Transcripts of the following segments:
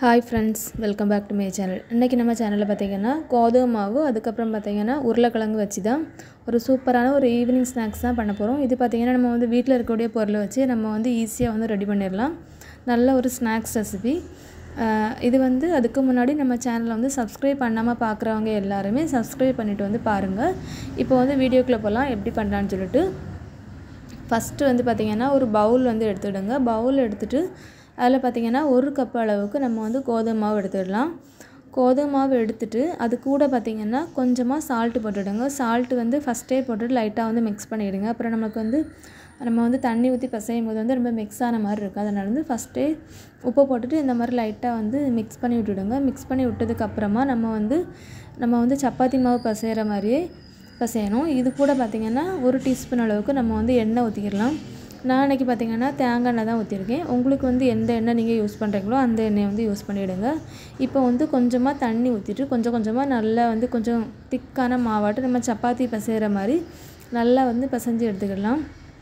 hi friends welcome back to my channel இன்றைக்கி நம்ம சேனலில் பார்த்தீங்கன்னா கோதுமை மாவு அதுக்கப்புறம் பார்த்தீங்கன்னா உருளைக்கிழங்கு வச்சு தான் ஒரு சூப்பரான ஒரு ஈவினிங் ஸ்நாக்ஸ் தான் பண்ண போகிறோம் இது பார்த்தீங்கன்னா நம்ம வந்து வீட்டில் இருக்கக்கூடிய பொருளை வச்சு நம்ம வந்து ஈஸியாக வந்து ரெடி பண்ணிடலாம் நல்ல ஒரு ஸ்நாக்ஸ் ரெசிபி இது வந்து அதுக்கு முன்னாடி நம்ம சேனலை வந்து சப்ஸ்கிரைப் பண்ணாமல் பார்க்குறவங்க எல்லாருமே சப்ஸ்கிரைப் பண்ணிவிட்டு வந்து பாருங்கள் இப்போ வந்து வீடியோக்குள்ளே போகலாம் எப்படி பண்ணுறான்னு சொல்லிட்டு ஃபஸ்ட்டு வந்து பார்த்திங்கன்னா ஒரு பவுல் வந்து எடுத்துவிடுங்க பவுல் எடுத்துகிட்டு அதில் பார்த்திங்கன்னா ஒரு கப் அளவுக்கு நம்ம வந்து கோதுமை மாவு எடுத்துடலாம் கோதுமை மாவு எடுத்துகிட்டு அது கூட பார்த்திங்கன்னா கொஞ்சமாக சால்ட்டு போட்டுவிடுங்க சால்ட்டு வந்து ஃபஸ்ட்டே போட்டுட்டு லைட்டாக வந்து மிக்ஸ் பண்ணிவிடுங்க அப்புறம் நமக்கு வந்து நம்ம வந்து தண்ணி ஊற்றி பிசையும் போது வந்து ரொம்ப மிக்ஸ் ஆன மாதிரி இருக்குது அதனால் வந்து ஃபஸ்ட்டே உப்பு போட்டுட்டு இந்த மாதிரி லைட்டாக வந்து மிக்ஸ் பண்ணி விட்டுடுங்க மிக்ஸ் பண்ணி விட்டதுக்கப்புறமா நம்ம வந்து நம்ம வந்து சப்பாத்தி மாவு பிசைகிற மாதிரியே பிசையணும் இது கூட பார்த்திங்கன்னா ஒரு டீஸ்பூன் அளவுக்கு நம்ம வந்து எண்ணெய் ஊற்றிக்கிடலாம் நான் அன்றைக்கி பார்த்திங்கன்னா தேங்காய் எண்ணெய் தான் ஊற்றிருக்கேன் உங்களுக்கு வந்து எந்த எண்ணெய் நீங்கள் யூஸ் பண்ணுறீங்களோ அந்த எண்ணெயை வந்து யூஸ் பண்ணிவிடுங்க இப்போ வந்து கொஞ்சமாக தண்ணி ஊற்றிட்டு கொஞ்சம் கொஞ்சமாக நல்லா வந்து கொஞ்சம் திக்கான மாவாட்டு நம்ம சப்பாத்தி பிசைகிற மாதிரி நல்லா வந்து பிசைஞ்சு எடுத்துக்கிடலாம்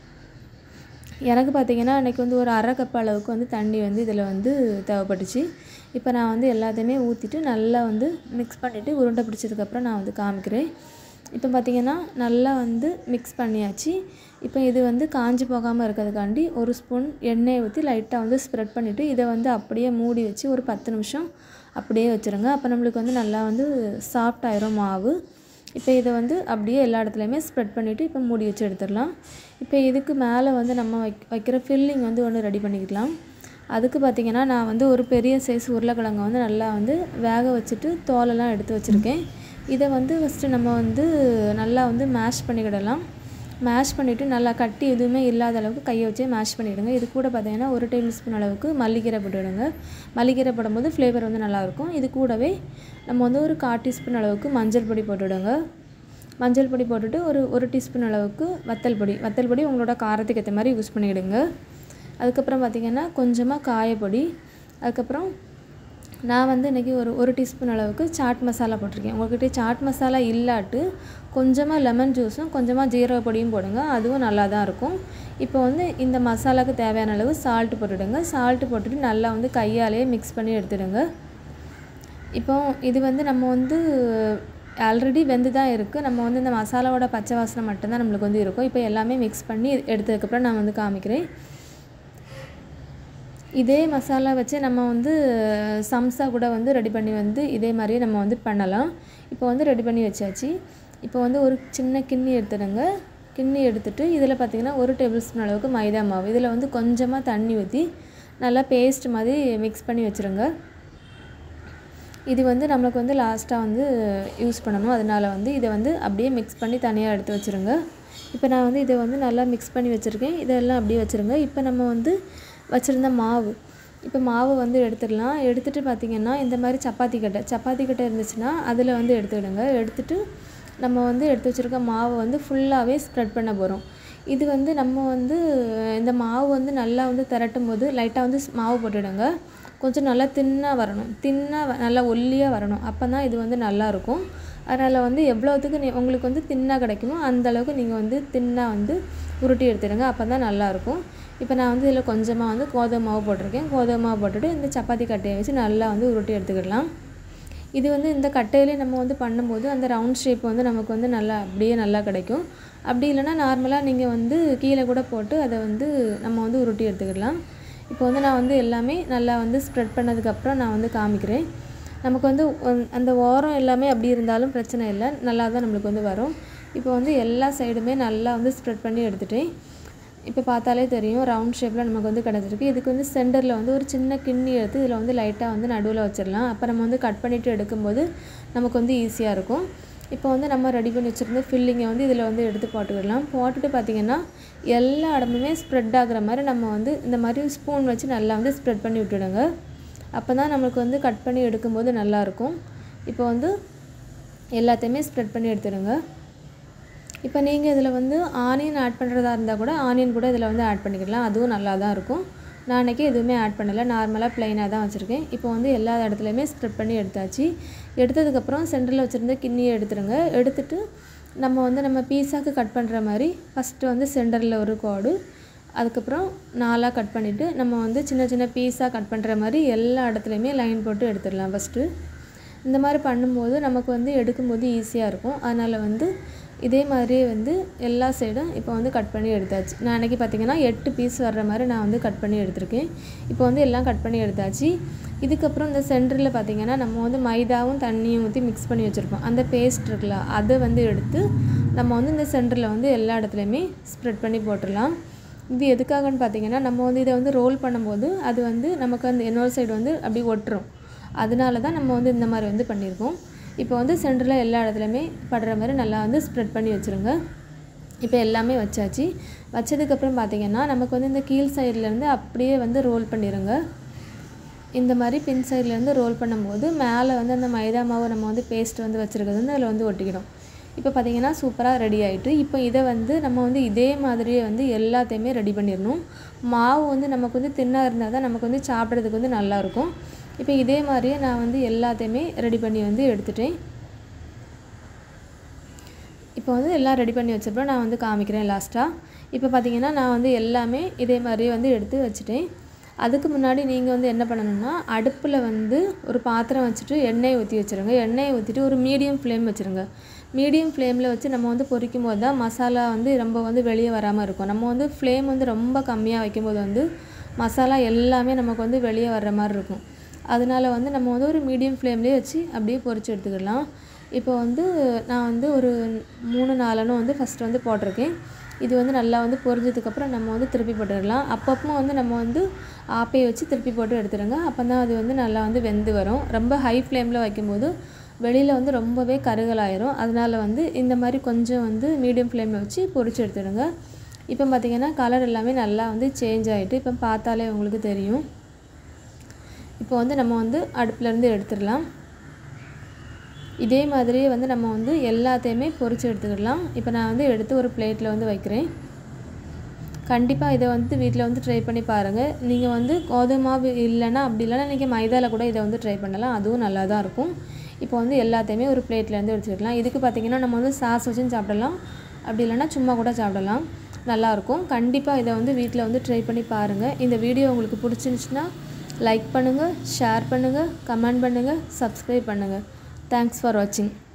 எனக்கு பார்த்திங்கன்னா அன்றைக்கி வந்து ஒரு அரை கப் அளவுக்கு வந்து தண்ணி வந்து இதில் வந்து தேவைப்பட்டுச்சு இப்போ நான் வந்து எல்லாத்தையுமே ஊற்றிட்டு நல்லா வந்து மிக்ஸ் பண்ணிவிட்டு உருண்டை பிடிச்சதுக்கப்புறம் நான் வந்து காமிக்கிறேன் இப்போ பார்த்திங்கன்னா நல்லா வந்து மிக்ஸ் பண்ணியாச்சு இப்போ இது வந்து காஞ்சி போகாமல் இருக்கிறதுக்காண்டி ஒரு ஸ்பூன் எண்ணெயை ஊற்றி லைட்டாக வந்து ஸ்ப்ரெட் பண்ணிவிட்டு இதை வந்து அப்படியே மூடி வச்சு ஒரு பத்து நிமிஷம் அப்படியே வச்சுருங்க அப்போ நம்மளுக்கு வந்து நல்லா வந்து சாஃப்ட் ஆயிரும் மாவு இப்போ இதை வந்து அப்படியே எல்லா இடத்துலையுமே ஸ்ப்ரெட் பண்ணிவிட்டு இப்போ மூடி வச்சு எடுத்துடலாம் இப்போ இதுக்கு மேலே வந்து நம்ம வைக் வைக்கிற ஃபில்லிங் வந்து ஒன்று ரெடி பண்ணிக்கலாம் அதுக்கு பார்த்திங்கன்னா நான் வந்து ஒரு பெரிய சைஸ் உருளைக்கிழங்கை வந்து நல்லா வந்து வேக வச்சுட்டு தோலெல்லாம் எடுத்து வச்சுருக்கேன் இதை வந்து ஃபஸ்ட்டு நம்ம வந்து நல்லா வந்து மேஷ் பண்ணிக்கிடலாம் மேஷ் பண்ணிவிட்டு நல்லா கட்டி எதுவுமே இல்லாத அளவுக்கு கையை வச்சே மேஷ் பண்ணிவிடுங்க இது கூட பார்த்தீங்கன்னா ஒரு டேபிள் ஸ்பூன் அளவுக்கு மல்லிக்கீரை போட்டுவிடுங்க மல்லிக்கீரை போடும்போது ஃப்ளேவர் வந்து நல்லாயிருக்கும் இது கூடவே நம்ம வந்து ஒரு கால் டீஸ்பூன் அளவுக்கு மஞ்சள் பொடி போட்டுவிடுங்க மஞ்சள் பொடி போட்டுட்டு ஒரு ஒரு டீஸ்பூன் அளவுக்கு வத்தல் பொடி வத்தல் பொடி உங்களோட காரத்துக்கு ஏற்ற மாதிரி யூஸ் பண்ணிவிடுங்க அதுக்கப்புறம் பார்த்திங்கன்னா கொஞ்சமாக காயப்பொடி அதுக்கப்புறம் நான் வந்து இன்றைக்கி ஒரு ஒரு டீஸ்பூன் அளவுக்கு சாட் மசாலா போட்டிருக்கேன் உங்கள்கிட்ட சாட் மசாலா இல்லாட்டு கொஞ்சமாக லெமன் ஜூஸும் கொஞ்சமாக ஜீரக பொடியும் போடுங்க அதுவும் நல்லா தான் இருக்கும் இப்போ வந்து இந்த மசாலாவுக்கு தேவையான அளவு சால்ட்டு போட்டுவிடுங்க சால்ட்டு போட்டுட்டு நல்லா வந்து கையாலேயே மிக்ஸ் பண்ணி எடுத்துடுங்க இப்போ இது வந்து நம்ம வந்து ஆல்ரெடி வெந்து தான் இருக்குது நம்ம வந்து இந்த மசாலாவோட பச்சை வாசனை மட்டும்தான் நம்மளுக்கு வந்து இருக்கும் இப்போ எல்லாமே மிக்ஸ் பண்ணி எடுத்ததுக்கப்புறம் நான் வந்து காமிக்கிறேன் இதே மசாலா வச்சு நம்ம வந்து சம்சா கூட வந்து ரெடி பண்ணி வந்து இதே மாதிரியே நம்ம வந்து பண்ணலாம் இப்போ வந்து ரெடி பண்ணி வச்சாச்சு இப்போ வந்து ஒரு சின்ன கிண்ணி எடுத்துடுங்க கிண்ணி எடுத்துகிட்டு இதில் பார்த்திங்கன்னா ஒரு டேபிள் ஸ்பூன் அளவுக்கு மைதா மாவு இதில் வந்து கொஞ்சமாக தண்ணி ஊற்றி நல்லா பேஸ்ட் மாதிரி மிக்ஸ் பண்ணி வச்சுருங்க இது வந்து நம்மளுக்கு வந்து லாஸ்ட்டாக வந்து யூஸ் பண்ணணும் அதனால் வந்து இதை வந்து அப்படியே மிக்ஸ் பண்ணி தனியாக எடுத்து வச்சுருங்க இப்போ நான் வந்து இதை வந்து நல்லா மிக்ஸ் பண்ணி வச்சுருக்கேன் இதெல்லாம் அப்படியே வச்சுருங்க இப்போ நம்ம வந்து வச்சுருந்த மாவு இப்போ மாவு வந்து எடுத்துடலாம் எடுத்துகிட்டு பார்த்திங்கன்னா இந்த மாதிரி சப்பாத்தி கட்டை சப்பாத்தி கட்டை இருந்துச்சுன்னா அதில் வந்து எடுத்துக்கிடுங்க எடுத்துகிட்டு நம்ம வந்து எடுத்து வச்சுருக்க மாவை வந்து ஃபுல்லாகவே ஸ்ப்ரெட் பண்ண போகிறோம் இது வந்து நம்ம வந்து இந்த மாவு வந்து நல்லா வந்து திரட்டும் போது லைட்டாக வந்து மாவு போட்டுவிடுங்க கொஞ்சம் நல்லா தின்னாக வரணும் தின்னாக நல்லா ஒல்லியாக வரணும் அப்போ தான் இது வந்து நல்லாயிருக்கும் அதனால் வந்து எவ்வளோத்துக்கு நீ உங்களுக்கு வந்து தின்னாக கிடைக்குமோ அந்தளவுக்கு நீங்கள் வந்து தின்னாக வந்து உருட்டி எடுத்துடுங்க அப்போ தான் நல்லாயிருக்கும் இப்போ நான் வந்து இதில் கொஞ்சமாக வந்து கோதுமை மாவு போட்டிருக்கேன் கோதுமை மாவு போட்டுட்டு இந்த சப்பாத்தி கட்டையை வச்சு நல்லா வந்து உருட்டி எடுத்துக்கிடலாம் இது வந்து இந்த கட்டையிலே நம்ம வந்து பண்ணும்போது அந்த ரவுண்ட் ஷேப் வந்து நமக்கு வந்து நல்லா அப்படியே நல்லா கிடைக்கும் அப்படி இல்லைனா நார்மலாக நீங்கள் வந்து கீழே கூட போட்டு அதை வந்து நம்ம வந்து உருட்டி எடுத்துக்கிடலாம் இப்போ வந்து நான் வந்து எல்லாமே நல்லா வந்து ஸ்ப்ரெட் பண்ணதுக்கப்புறம் நான் வந்து காமிக்கிறேன் நமக்கு வந்து அந்த ஓரம் எல்லாமே அப்படி இருந்தாலும் பிரச்சனை இல்லை நல்லா தான் நம்மளுக்கு வந்து வரும் இப்போ வந்து எல்லா சைடுமே நல்லா வந்து ஸ்ப்ரெட் பண்ணி எடுத்துட்டேன் இப்போ பார்த்தாலே தெரியும் ரவுண்ட் ஷேப்பில் நமக்கு வந்து கிடச்சிருக்கு இதுக்கு வந்து சென்டரில் வந்து ஒரு சின்ன கிண்ணி எடுத்து இதில் வந்து லைட்டாக வந்து நடுவில் வச்சிடலாம் அப்போ நம்ம வந்து கட் பண்ணிவிட்டு எடுக்கும்போது நமக்கு வந்து ஈஸியாக இருக்கும் இப்போ வந்து நம்ம ரெடி பண்ணி வச்சுருந்த ஃபில்லிங்கை வந்து இதில் வந்து எடுத்து போட்டுக்கிடலாம் போட்டுட்டு பார்த்திங்கன்னா எல்லா இடமுமே ஸ்ப்ரெட் ஆகுற மாதிரி நம்ம வந்து இந்த மாதிரி ஸ்பூன் வச்சு நல்லா வந்து ஸ்ப்ரெட் பண்ணி விட்டுடுங்க அப்போ தான் நம்மளுக்கு வந்து கட் பண்ணி எடுக்கும்போது நல்லாயிருக்கும் இப்போ வந்து எல்லாத்தையுமே ஸ்ப்ரெட் பண்ணி எடுத்துடுங்க இப்போ நீங்கள் இதில் வந்து ஆனியன் ஆட் பண்ணுறதா இருந்தால் கூட ஆனியன் கூட இதில் வந்து ஆட் பண்ணிக்கலாம் அதுவும் நல்லா தான் இருக்கும் நான் அன்றைக்கி எதுவுமே ஆட் பண்ணலை நார்மலாக ப்ளைனாக தான் வச்சுருக்கேன் இப்போ வந்து எல்லா இடத்துலையுமே ஸ்ப்ரெட் பண்ணி எடுத்தாச்சு எடுத்ததுக்கப்புறம் சென்டரில் வச்சுருந்த கிண்ணியை எடுத்துருங்க எடுத்துட்டு நம்ம வந்து நம்ம பீஸாக்கு கட் பண்ணுற மாதிரி ஃபஸ்ட்டு வந்து சென்டரில் ஒரு கோடு அதுக்கப்புறம் நாலாக கட் பண்ணிவிட்டு நம்ம வந்து சின்ன சின்ன பீஸாக கட் பண்ணுற மாதிரி எல்லா இடத்துலையுமே லைன் போட்டு எடுத்துடலாம் ஃபஸ்ட்டு இந்த மாதிரி பண்ணும்போது நமக்கு வந்து எடுக்கும்போது ஈஸியாக இருக்கும் அதனால் வந்து இதே மாதிரியே வந்து எல்லா சைடும் இப்போ வந்து கட் பண்ணி எடுத்தாச்சு நான் அன்றைக்கி பார்த்திங்கன்னா எட்டு பீஸ் வர்ற மாதிரி நான் வந்து கட் பண்ணி எடுத்திருக்கேன் இப்போ வந்து எல்லாம் கட் பண்ணி எடுத்தாச்சு இதுக்கப்புறம் இந்த சென்டரில் பார்த்திங்கன்னா நம்ம வந்து மைதாவும் தண்ணியும் ஊற்றி மிக்ஸ் பண்ணி வச்சுருப்போம் அந்த பேஸ்ட் இருக்குல்ல அதை வந்து எடுத்து நம்ம வந்து இந்த சென்டரில் வந்து எல்லா இடத்துலையுமே ஸ்ப்ரெட் பண்ணி போட்டுடலாம் இது எதுக்காகன்னு பார்த்தீங்கன்னா நம்ம வந்து இதை வந்து ரோல் பண்ணும்போது அது வந்து நமக்கு அந்த இன்னொரு சைடு வந்து அப்படி ஒட்டுரும் அதனால தான் நம்ம வந்து இந்த மாதிரி வந்து பண்ணியிருக்கோம் இப்போ வந்து சென்டரில் எல்லா இடத்துலையுமே படுற மாதிரி நல்லா வந்து ஸ்ப்ரெட் பண்ணி வச்சுருங்க இப்போ எல்லாமே வச்சாச்சு வச்சதுக்கப்புறம் பார்த்திங்கன்னா நமக்கு வந்து இந்த கீழ் சைட்லேருந்து அப்படியே வந்து ரோல் பண்ணிடுங்க இந்த மாதிரி பின் சைட்லேருந்து ரோல் பண்ணும்போது மேலே வந்து அந்த மைதா மாவு நம்ம வந்து பேஸ்ட் வந்து வச்சுருக்கிறது வந்து அதில் வந்து ஒட்டிக்கிடும் இப்போ பார்த்திங்கன்னா சூப்பராக ரெடி ஆகிட்டு இப்போ இதை வந்து நம்ம வந்து இதே மாதிரியே வந்து எல்லாத்தையுமே ரெடி பண்ணிடணும் மாவு வந்து நமக்கு வந்து தின்னாக இருந்தால் தான் நமக்கு வந்து சாப்பிட்றதுக்கு வந்து நல்லாயிருக்கும் இப்போ இதே மாதிரியே நான் வந்து எல்லாத்தையுமே ரெடி பண்ணி வந்து எடுத்துட்டேன் இப்போ வந்து எல்லாம் ரெடி பண்ணி வச்சப்போ நான் வந்து காமிக்கிறேன் லாஸ்ட்டாக இப்போ பார்த்தீங்கன்னா நான் வந்து எல்லாமே இதே மாதிரியே வந்து எடுத்து வச்சுட்டேன் அதுக்கு முன்னாடி நீங்கள் வந்து என்ன பண்ணணும்னா அடுப்பில் வந்து ஒரு பாத்திரம் வச்சுட்டு எண்ணெயை ஊற்றி வச்சுருங்க எண்ணெயை ஊற்றிட்டு ஒரு மீடியம் ஃப்ளேம் வச்சுருங்க மீடியம் ஃப்ளேமில் வச்சு நம்ம வந்து பொரிக்கும் போது தான் மசாலா வந்து ரொம்ப வந்து வெளியே வராமல் இருக்கும் நம்ம வந்து ஃப்ளேம் வந்து ரொம்ப கம்மியாக வைக்கும்போது வந்து மசாலா எல்லாமே நமக்கு வந்து வெளியே வர்ற மாதிரி இருக்கும் அதனால வந்து நம்ம வந்து ஒரு மீடியம் ஃப்ளேம்லேயே வச்சு அப்படியே பொரிச்சு எடுத்துக்கலாம் இப்போ வந்து நான் வந்து ஒரு மூணு நாலனும் வந்து ஃபஸ்ட்டு வந்து போட்டிருக்கேன் இது வந்து நல்லா வந்து பொரிஞ்சதுக்கப்புறம் நம்ம வந்து திருப்பி போட்டுடலாம் அப்பப்போ வந்து நம்ம வந்து ஆப்பையை வச்சு திருப்பி போட்டு எடுத்துடுங்க அப்போ தான் அது வந்து நல்லா வந்து வெந்து வரும் ரொம்ப ஹை ஃப்ளேமில் வைக்கும்போது வெளியில் வந்து ரொம்பவே கருகலாயிரும் அதனால் வந்து இந்த மாதிரி கொஞ்சம் வந்து மீடியம் ஃப்ளேமில் வச்சு பொரிச்சு எடுத்துடுங்க இப்போ பார்த்திங்கன்னா கலர் எல்லாமே நல்லா வந்து சேஞ்ச் ஆகிட்டு இப்போ பார்த்தாலே உங்களுக்கு தெரியும் இப்போ வந்து நம்ம வந்து அடுப்புலேருந்து எடுத்துடலாம் இதே மாதிரியே வந்து நம்ம வந்து எல்லாத்தையுமே பொரிச்சு எடுத்துக்கிடலாம் இப்போ நான் வந்து எடுத்து ஒரு பிளேட்டில் வந்து வைக்கிறேன் கண்டிப்பாக இதை வந்து வீட்டில் வந்து ட்ரை பண்ணி பாருங்கள் நீங்கள் வந்து கோதுமை மாவு இல்லைன்னா அப்படி இல்லைன்னா நீங்கள் மைதாவில் கூட இதை வந்து ட்ரை பண்ணலாம் அதுவும் நல்லா தான் இருக்கும் இப்போ வந்து எல்லாத்தையுமே ஒரு பிளேட்லேருந்து எடுத்துக்கலாம் இதுக்கு பார்த்திங்கன்னா நம்ம வந்து சாஸ் வச்சும் சாப்பிடலாம் அப்படி இல்லைன்னா சும்மா கூட சாப்பிடலாம் நல்லாயிருக்கும் கண்டிப்பாக இதை வந்து வீட்டில் வந்து ட்ரை பண்ணி பாருங்கள் இந்த வீடியோ உங்களுக்கு பிடிச்சிருந்துச்சுன்னா லைக் பண்ணுங்கள் ஷேர் பண்ணுங்கள் கமெண்ட் பண்ணுங்கள் சப்ஸ்கிரைப் பண்ணுங்கள் தேங்க்ஸ் ஃபார் வாட்சிங்